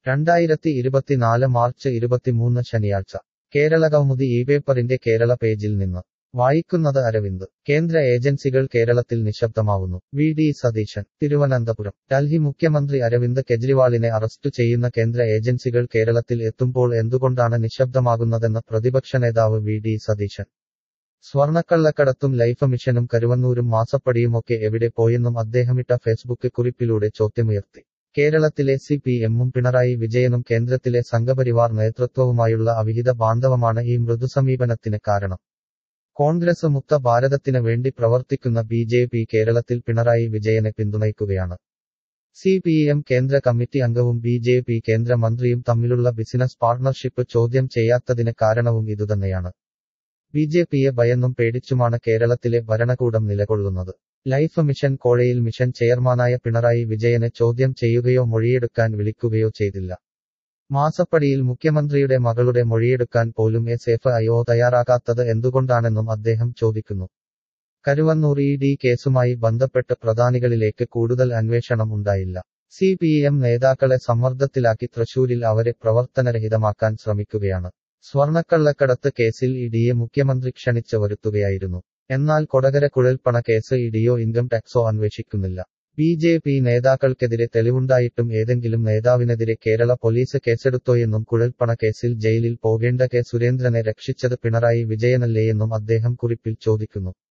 രണ്ടായിരത്തി ഇരുപത്തിനാല് മാർച്ച് ഇരുപത്തിമൂന്ന് ശനിയാഴ്ച കേരളകൗമുദി ഈ പേപ്പറിന്റെ കേരള പേജിൽ നിന്ന് വായിക്കുന്നത് അരവിന്ദ് കേന്ദ്ര ഏജൻസികൾ കേരളത്തിൽ നിശബ്ദമാവുന്നു വി ഡി സതീശൻ തിരുവനന്തപുരം ഡൽഹി മുഖ്യമന്ത്രി അരവിന്ദ് കെജ്രിവാളിനെ അറസ്റ്റു ചെയ്യുന്ന കേന്ദ്ര ഏജൻസികൾ കേരളത്തിൽ എത്തുമ്പോൾ എന്തുകൊണ്ടാണ് നിശബ്ദമാകുന്നതെന്ന് പ്രതിപക്ഷ നേതാവ് വി ഡി സതീശൻ സ്വർണക്കള്ളക്കടത്തും ലൈഫ് മിഷനും കരുവന്നൂരും മാസപ്പടിയുമൊക്കെ എവിടെ പോയെന്നും അദ്ദേഹമിട്ട ഫേസ്ബുക്ക് കുറിപ്പിലൂടെ ചോദ്യമുയർത്തി കേരളത്തിലെ സി പി എമ്മും പിണറായി വിജയനും കേന്ദ്രത്തിലെ സംഘപരിവാർ നേതൃത്വവുമായുള്ള അവിഹിത ബാന്ധവമാണ് ഈ മൃദുസമീപനത്തിന് കാരണം കോൺഗ്രസ് മുക്ത ഭാരതത്തിന് വേണ്ടി പ്രവർത്തിക്കുന്ന ബി ജെ പി കേരളത്തിൽ പിണറായി വിജയനെ പിന്തുണയ്ക്കുകയാണ് സി പി എം കേന്ദ്ര കമ്മിറ്റി അംഗവും ബി ജെ പി കേന്ദ്രമന്ത്രിയും തമ്മിലുള്ള ബിസിനസ് പാർട്ണർഷിപ്പ് ചോദ്യം ചെയ്യാത്തതിന് കാരണവും ഇതുതന്നെയാണ് ബി ജെ പിയെ ഭയന്നും പേടിച്ചുമാണ് കേരളത്തിലെ ഭരണകൂടം നിലകൊള്ളുന്നത് ലൈഫ് മിഷൻ കോഴയിൽ മിഷൻ ചെയർമാനായ പിണറായി വിജയനെ ചോദ്യം ചെയ്യുകയോ മൊഴിയെടുക്കാൻ വിളിക്കുകയോ ചെയ്തില്ല മാസപ്പടിയിൽ മുഖ്യമന്ത്രിയുടെ മകളുടെ മൊഴിയെടുക്കാൻ പോലും എസ് എഫ് ഐഒ തയ്യാറാകാത്തത് എന്തുകൊണ്ടാണെന്നും അദ്ദേഹം ചോദിക്കുന്നു കരുവന്നൂർ ഇ ഡി കേസുമായി ബന്ധപ്പെട്ട് പ്രധാനികളിലേക്ക് കൂടുതൽ അന്വേഷണം ഉണ്ടായില്ല സി പി എം നേതാക്കളെ സമ്മർദ്ദത്തിലാക്കി തൃശൂരിൽ അവരെ പ്രവർത്തനരഹിതമാക്കാൻ ശ്രമിക്കുകയാണ് സ്വർണക്കള്ളക്കടത്ത് കേസിൽ ഇഡിയെ മുഖ്യമന്ത്രി ക്ഷണിച്ച് വരുത്തുകയായിരുന്നു എന്നാൽ കൊടകര കുഴൽപ്പണ കേസ് ഇഡിയോ ഇൻകം ടാക്സോ അന്വേഷിക്കുന്നില്ല ബി ജെ പി നേതാക്കൾക്കെതിരെ തെളിവുണ്ടായിട്ടും ഏതെങ്കിലും നേതാവിനെതിരെ കേരള പോലീസ് കേസെടുത്തോയെന്നും കുഴൽപ്പണ കേസിൽ ജയിലിൽ പോകേണ്ട കെ സുരേന്ദ്രനെ രക്ഷിച്ചത് പിണറായി വിജയനല്ലേയെന്നും അദ്ദേഹം കുറിപ്പിൽ ചോദിക്കുന്നു